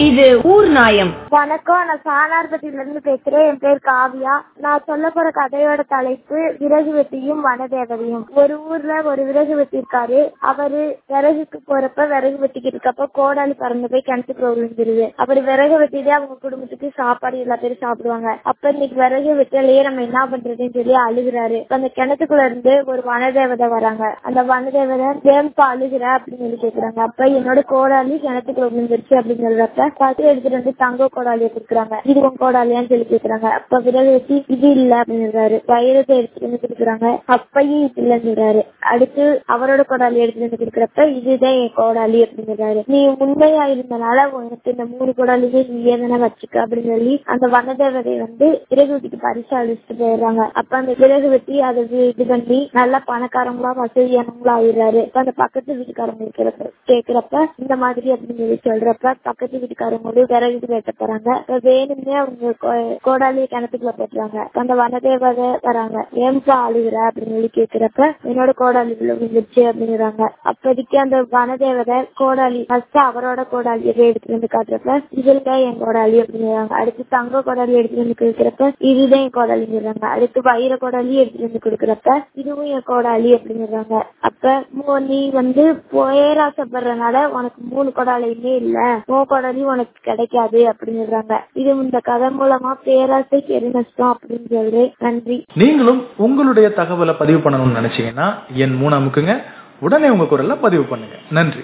இது ஊர் நாயம் வணக்கம் நான் சாணார்பட்டியில இருந்து பேசுறேன் என் பேர் காவியா நான் சொல்ல போற கதையோட தலைப்பு விறகு வெட்டியும் வனதேவதையும் ஒரு ஊர்ல ஒரு விறகு வெட்டி இருக்காரு அவரு விறகுக்கு போறப்ப விறகு வெட்டிக்கிட்டு இருக்கப்ப கோடாலி பறந்து போய் கிணத்துக்குள்ள விழுந்துருது அப்படி விறகு வெட்டிட்டு அவங்க குடும்பத்துக்கு சாப்பாடு எல்லா பேரும் சாப்பிடுவாங்க அப்ப இன்னைக்கு விறகு வெட்டலையே நம்ம என்ன பண்றதுன்னு சொல்லி அழுகுறாரு அப்ப அந்த கிணத்துக்குள்ள இருந்து ஒரு வனதேவதை வராங்க அந்த வனதேவதை ஏன்பா அழுகுற அப்படின்னு சொல்லி கேக்குறாங்க அப்ப என்னோட கோடாலி கிணத்துக்குள்ள விழுந்துருச்சு அப்படின்னு சொல்றப்ப பார்த்து எடுத்துட்டு வந்து தங்க கோடாலியை கொடுக்குறாங்க இது உன் கோடாலியான்னு சொல்லி கேக்குறாங்க அப்ப விறகு வெட்டி இது இல்ல அப்படின்னு சொல்றாரு வைரத்தை எடுத்துட்டு வந்து கொடுக்குறாங்க அப்பையும் இது இல்லைன்னு சொல்றாரு அடுத்து அவரோட கோடாலி எடுத்துட்டு வந்து கொடுக்குறப்ப இதுதான் என் கோடாலி அப்படின்னு சொல்றாரு நீ உண்மையா இருந்தனால உனக்கு இந்த மூணு கோடாலியுமே நீ ஏதனா வச்சுக்க அப்படின்னு சொல்லி அந்த வனதேவதை வந்து விறகு வெட்டிக்கு பரிசு அழிச்சிட்டு போயிடுறாங்க அப்ப அந்த விறகு வெட்டி அதை வி- இது பண்ணி நல்லா பணக்காரங்களா வசதியானவங்களா ஆயிடுறாரு அப்ப அந்த பக்கத்து வீட்டுக்காரங்க இருக்கிறப்ப கேக்குறப்ப இந்த மாதிரி அப்படின்னு சொல்லி சொல்றப்ப பக்கத்து வீட்டுக்காரங்களும் விறகு வெட்ட போறாங்க அப்ப வேணும்னே அவங்க கோ- கோடாலி கிணத்துக்குள்ள போட்டுறாங்க அப்ப அந்த வனதேவதை வராங்க ஏன்பா அழுகுற அப்படின்னு சொல்லி கேக்குறப்ப என்னோட கோடாலி உள்ள விழுந்துருச்சு அப்படிங்கிறாங்க அப்போதைக்கு அந்த வனதேவதை கோடாலி ஃபர்ஸ்ட் அவரோட கோடாலி எதை எடுத்துட்டு வந்து காட்டுறப்ப இதுல என் கோடாலி அப்படிங்கிறாங்க அடுத்து தங்க கோடாலி எடுத்துட்டு வந்து கொடுக்குறப்ப இதுதான் என் கோடாலிங்கிறாங்க அடுத்து வைர கோடாலி எடுத்துட்டு வந்து கொடுக்குறப்ப இதுவும் என் கோடாலி அப்படிங்கிறாங்க அப்ப மோ- நீ வந்து பேராசைப்படுறதுனால உனக்கு மூணு கோடாலியுமே இல்ல உன் கோடாலி உனக்கு கிடைக்காது அப்படிங்கிறாங்க இது இந்த கதை மூலமா பேராசை பெரு நஷ்டம் அப்படின்னு சொல்றேன் நன்றி நீங்களும் உங்களுடைய தகவலை பதிவு பண்ணணும்னு நினைச்சீங்கன்னா என் மூணு அமுக்குங்க உடனே உங்க குரல்ல பதிவு பண்ணுங்க நன்றி